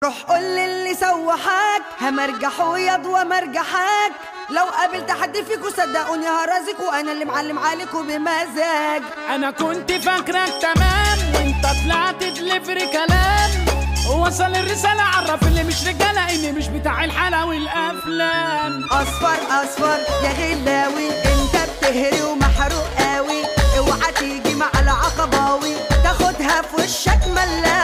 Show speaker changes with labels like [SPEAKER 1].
[SPEAKER 1] روح قول للي سوحك همرجح وياض ومرجحك لو قابلت حد فيكو صدقوني هرازك وانا اللي معلم عليكوا بمزاج
[SPEAKER 2] انا كنت فاكرك تمام وانت طلعت دليفري كلام وصل الرسالة عرف اللي مش رجالة اني مش بتاع الحلا والافلام
[SPEAKER 1] اصفر اصفر يا غلاوي انت بتهري ومحروق قوي اوعى تيجي مع العقباوي تاخدها في وشك ملاوي